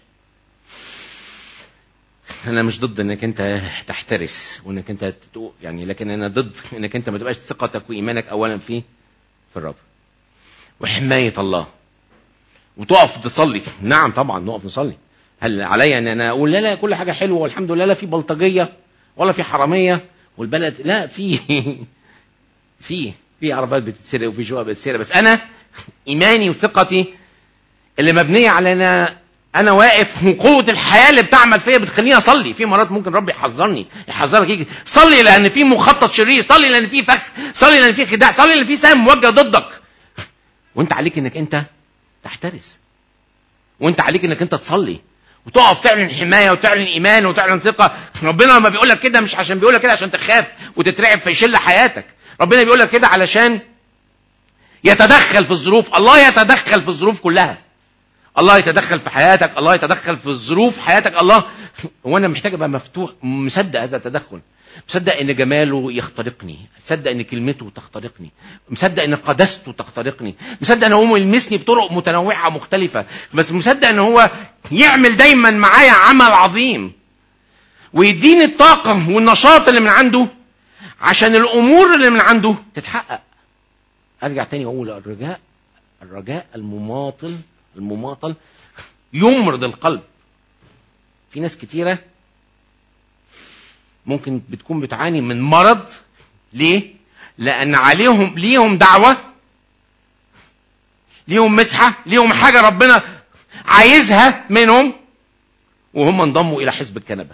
انا مش ضد انك انت تحترس وانك انت تتقو يعني لكن انا ضد انك انت ما تبقاش ثقتك وايمانك اولا في في الرب وحماية الله وتقف تصلي نعم طبعا نقف نصلي هل عليا ان انا اقول لا لا كل حاجة حلوة والحمد لله لا في بلطجية ولا في حرامية والبلد لا في في في عربات بتتسرق وفي شقق بتتسرق بس انا ايماني وثقتي اللي مبنية على انا انا واقف من قوة الحياة اللي بتعمل فيا بتخليني اصلي في مرات ممكن ربي يحذرني يحذرك يجي صلي لان في مخطط شرير صلي لان في فخ صلي لان في خداع صلي لان في سهم موجه ضدك وانت عليك انك انت تحترس وانت عليك انك انت تصلي وتقف تعلن حماية وتعلن ايمان وتعلن ثقة ربنا لما بيقول لك كده مش عشان بيقول لك كده عشان تخاف وتترعب فيشل حياتك ربنا بيقول لك كده علشان يتدخل في الظروف الله يتدخل في الظروف كلها الله يتدخل في حياتك الله يتدخل في ظروف حياتك الله وانا محتاج ابقى مفتوح مصدق هذا التدخل مصدق ان جماله يخترقني مصدق ان كلمته تخترقني مصدق ان قدسته تخترقني مصدق ان هو يلمسني بطرق متنوعة مختلفة بس مصدق ان هو يعمل دايما معايا عمل عظيم ويديني الطاقة والنشاط اللي من عنده عشان الامور اللي من عنده تتحقق ارجع تاني واقول الرجاء الرجاء المماطل المماطل يمرض القلب في ناس كتيرة ممكن بتكون بتعاني من مرض ليه لان عليهم ليهم دعوة ليهم مسحة ليهم حاجة ربنا عايزها منهم وهم انضموا الى حزب الكنبة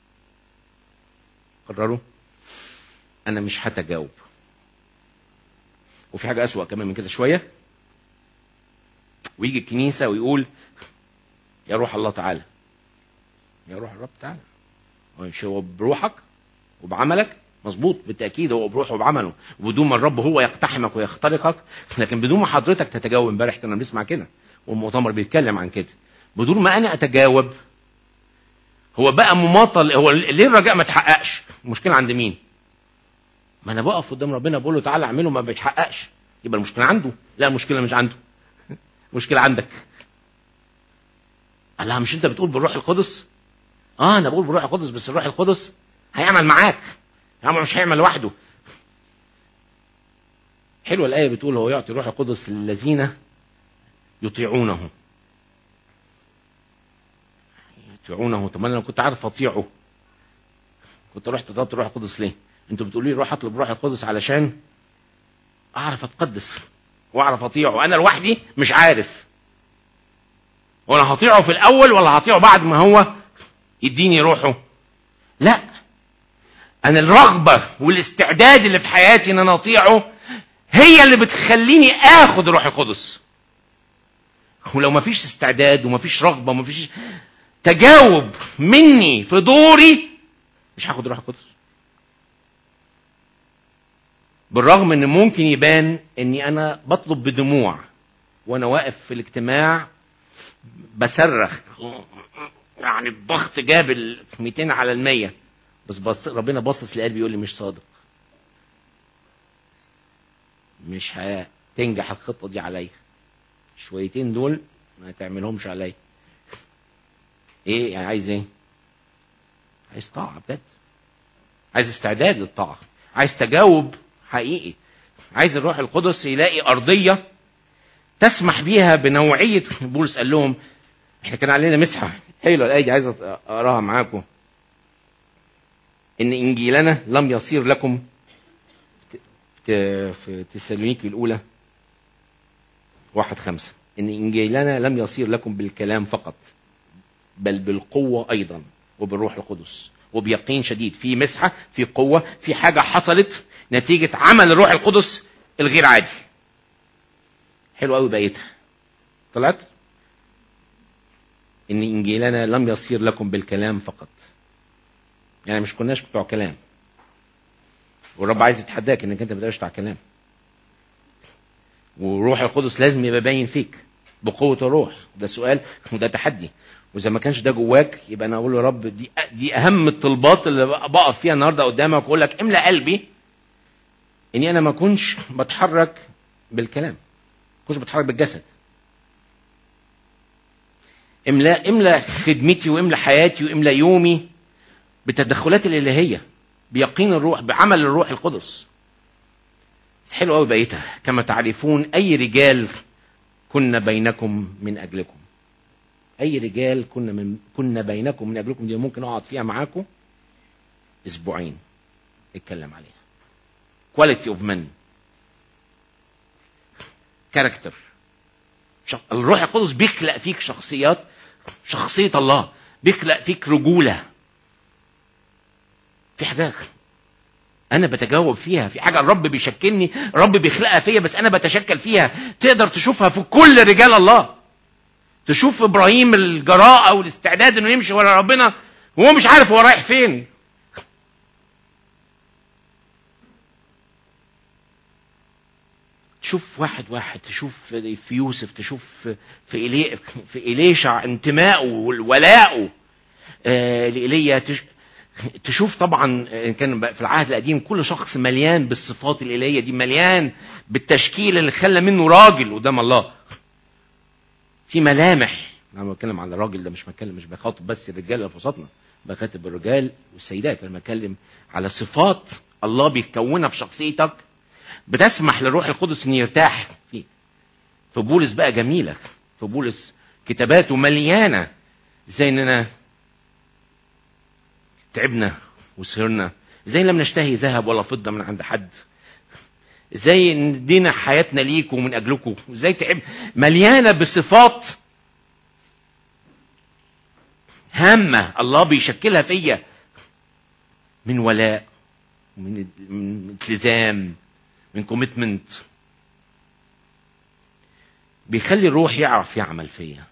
قرروا انا مش هتجاوب وفي حاجة اسوأ كمان من كده شوية ويجي الكنيسة ويقول يا روح الله تعالى يا روح الرب تعالى مش هو بروحك وبعملك مظبوط بالتأكيد هو بروحه وبعمله وبدون ما الرب هو يقتحمك ويخترقك لكن بدون ما حضرتك تتجاوب امبارح كنا بنسمع كده والمؤتمر بيتكلم عن كده بدون ما انا اتجاوب هو بقى مماطل هو ليه الرجاء ما تحققش المشكله عند مين ما انا بقف قدام ربنا بقول له تعالى اعمله ما بيتحققش يبقى المشكله عنده لا المشكله مش عنده مشكله عندك قال لها مش انت بتقول بالروح القدس اه انا بقول بالروح القدس بس الروح القدس هيعمل معاك يعني مش هيعمل لوحده حلوه الايه بتقول هو يعطي الروح القدس للذين يطيعونه يطيعونه طب انا لو كنت عارف اطيعه كنت رحت طلبت الروح القدس ليه انتوا بتقولوا لي روح اطلب الروح القدس علشان اعرف اتقدس واعرف اطيعه انا لوحدي مش عارف وانا هطيعه في الاول ولا هطيعه بعد ما هو يديني روحه لا انا الرغبة والاستعداد اللي في حياتي ان انا اطيعه هي اللي بتخليني اخد الروح القدس ولو ما فيش استعداد وما فيش رغبة وما فيش تجاوب مني في دوري مش هاخد الروح القدس بالرغم ان ممكن يبان اني انا بطلب بدموع وانا واقف في الاجتماع بصرخ يعني الضغط جاب ال 200 على المية بس بص ربنا باصص لقلبي يقول لي مش صادق مش هتنجح الخطة دي عليا شويتين دول ما تعملهمش عليا ايه يعني عايز ايه عايز طاعة بجد عايز استعداد للطاعة عايز تجاوب حقيقي عايز الروح القدس يلاقي أرضية تسمح بيها بنوعية بولس قال لهم احنا كان علينا مسحة حلوة الآية دي عايز أقراها معاكم إن إنجيلنا لم يصير لكم في تسالونيكي الأولى واحد خمسة إن إنجيلنا لم يصير لكم بالكلام فقط بل بالقوة أيضا وبالروح القدس وبيقين شديد في مسحة في قوة في حاجة حصلت نتيجة عمل الروح القدس الغير عادي حلو قوي بقيتها طلعت ان انجيلنا لم يصير لكم بالكلام فقط يعني مش كناش بتوع كلام والرب عايز يتحداك انك انت ما تبقاش بتاع كلام وروح القدس لازم يبقى باين فيك بقوة الروح ده سؤال وده تحدي واذا ما كانش ده جواك يبقى انا اقول له رب دي دي اهم الطلبات اللي بقف فيها النهارده قدامك واقول لك املا قلبي اني انا ما اكونش بتحرك بالكلام ما اكونش بتحرك بالجسد املا املا خدمتي واملا حياتي واملا يومي بالتدخلات الالهيه بيقين الروح بعمل الروح القدس حلو قوي بقيتها كما تعرفون اي رجال كنا بينكم من اجلكم اي رجال كنا من كنا بينكم من اجلكم دي ممكن اقعد فيها معاكم اسبوعين اتكلم عليها كواليتي اوف men كاركتر الروح القدس بيخلق فيك شخصيات شخصية الله بيخلق فيك رجولة في حاجات انا بتجاوب فيها في حاجة الرب بيشكلني الرب بيخلقها فيا بس انا بتشكل فيها تقدر تشوفها في كل رجال الله تشوف ابراهيم الجراءة والاستعداد انه يمشي ورا ربنا وهو مش عارف هو رايح فين تشوف واحد واحد تشوف في يوسف تشوف في إلي في إليشع انتمائه وولائه آه لإيليا تش... تشوف طبعا كان في العهد القديم كل شخص مليان بالصفات الإلهية دي مليان بالتشكيل اللي خلى منه راجل قدام الله في ملامح انا بتكلم على الراجل ده مش بتكلم مش بخاطب بس الرجال اللي في وسطنا بخاطب الرجال والسيدات لما بتكلم على صفات الله بيكونها في شخصيتك بتسمح للروح القدس ان يرتاح فيه في بولس بقى جميلة في بولس كتاباته مليانة ازاي اننا تعبنا وسهرنا ازاي لم نشتهي ذهب ولا فضة من عند حد ازاي ندينا حياتنا ليكم ومن اجلكم ازاي تعب مليانة بصفات هامة الله بيشكلها فيا من ولاء من من التزام من كوميتمنت بيخلي الروح يعرف يعمل فيا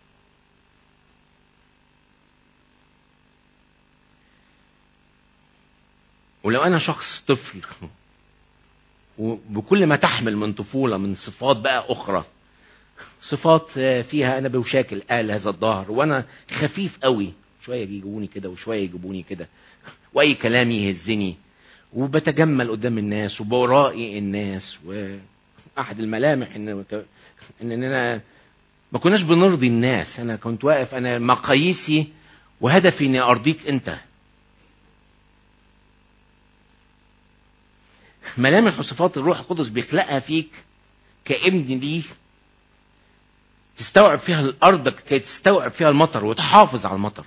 ولو انا شخص طفل وبكل ما تحمل من طفولة من صفات بقى اخرى صفات فيها انا بوشاكل قال هذا الظهر وانا خفيف قوي شوية يجيبوني كده وشوية يجيبوني كده واي كلام يهزني وبتجمل قدام الناس وبورائي الناس واحد الملامح ان اننا ما كناش بنرضي الناس انا كنت واقف انا مقاييسي وهدفي اني ارضيك انت ملامح وصفات الروح القدس بيخلقها فيك كابن ليه تستوعب فيها الارض كي تستوعب فيها المطر وتحافظ على المطر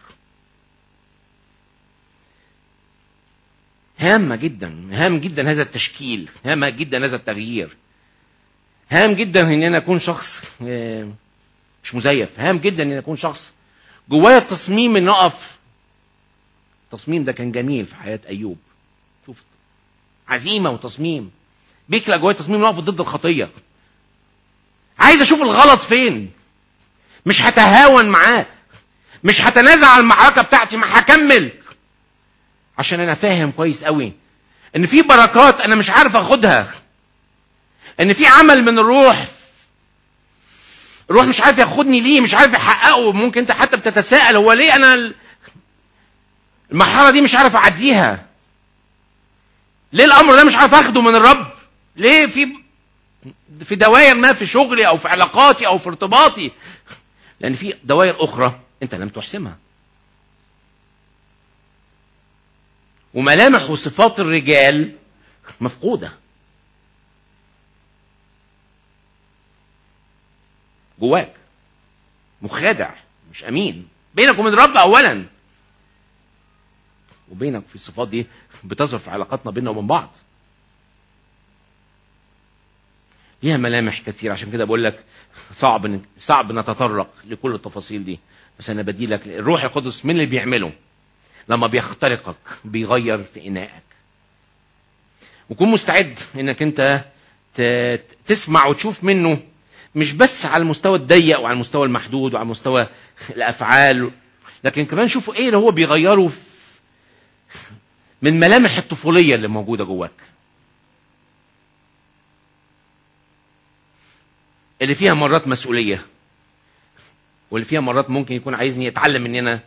هامة جدا هام جدا هذا التشكيل هام جدا هذا التغيير هام جدا ان انا اكون شخص مش مزيف هام جدا ان اكون شخص جوايا التصميم ان اقف التصميم ده كان جميل في حياة ايوب شوف عزيمة وتصميم بيكلا جوايا تصميم نقف ضد الخطية عايز اشوف الغلط فين مش هتهاون معاه مش هتنازع على المعركة بتاعتي ما هكمل عشان انا فاهم كويس قوي ان في بركات انا مش عارف اخدها ان في عمل من الروح الروح مش عارف ياخدني ليه مش عارف يحققه ممكن انت حتى بتتساءل هو ليه انا المرحله دي مش عارف اعديها ليه الامر ده مش عارف اخده من الرب ليه في في دوائر ما في شغلي او في علاقاتي او في ارتباطي لان في دوائر اخرى انت لم تحسمها وملامح وصفات الرجال مفقودة جواك مخادع مش امين بينك وبين الرب اولا وبينك في الصفات دي بتظهر في علاقاتنا بيننا وبين بعض ليها ملامح كثير عشان كده بقول لك صعب صعب نتطرق لكل التفاصيل دي بس انا بدي لك الروح القدس مين اللي بيعمله لما بيخترقك بيغير في انائك وكون مستعد انك انت تسمع وتشوف منه مش بس على المستوى الضيق وعلى المستوى المحدود وعلى مستوى الافعال لكن كمان شوفوا ايه اللي هو بيغيره من ملامح الطفولية اللي موجودة جواك اللي فيها مرات مسؤولية واللي فيها مرات ممكن يكون عايزني اتعلم ان انا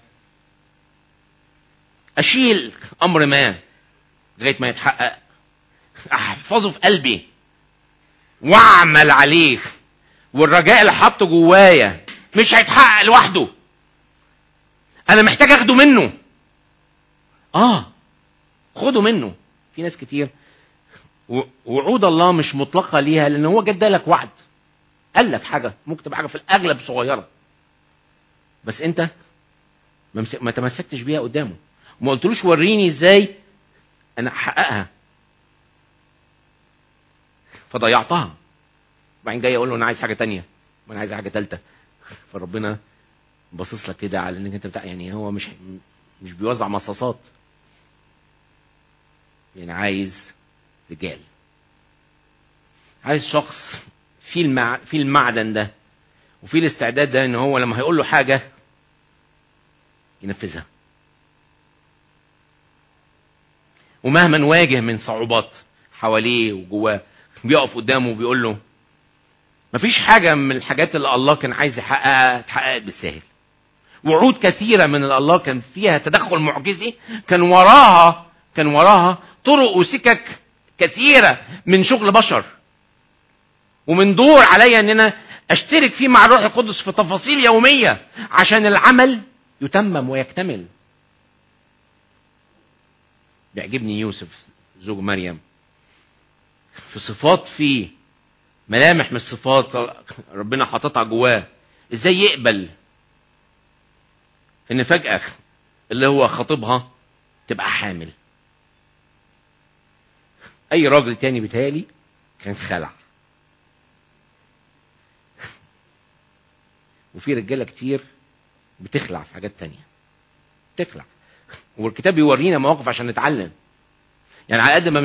اشيل امر ما لغايه ما يتحقق احفظه في قلبي واعمل عليه والرجاء اللي حاطه جوايا مش هيتحقق لوحده انا محتاج اخده منه اه خده منه في ناس كتير و- وعود الله مش مطلقة ليها لان هو جد لك وعد قال لك حاجة ممكن تبقى حاجة في الاغلب صغيرة بس انت ما مس- ما تمسكتش بيها قدامه وما قلتلوش وريني ازاي انا احققها فضيعتها وبعدين جاي اقول له انا عايز حاجه تانية وانا عايز حاجه ثالثه فربنا باصص لك كده على انك انت بتاع يعني هو مش مش بيوزع مصاصات يعني عايز رجال عايز شخص في المع... في المعدن ده وفي الاستعداد ده ان هو لما هيقول له حاجه ينفذها ومهما نواجه من صعوبات حواليه وجواه بيقف قدامه وبيقول له مفيش حاجة من الحاجات اللي الله كان عايز يحققها اتحققت بالسهل وعود كثيرة من اللي الله كان فيها تدخل معجزي كان وراها كان وراها طرق وسكك كثيرة من شغل بشر ومن دور عليا ان انا اشترك فيه مع الروح القدس في تفاصيل يومية عشان العمل يتمم ويكتمل بيعجبني يوسف زوج مريم في صفات فيه ملامح من الصفات ربنا حاططها جواه ازاي يقبل ان فجأة اللي هو خطيبها تبقى حامل اي راجل تاني بيتهيألي كان خلع وفي رجالة كتير بتخلع في حاجات تانية تخلع والكتاب بيورينا مواقف عشان نتعلم يعني على قد ما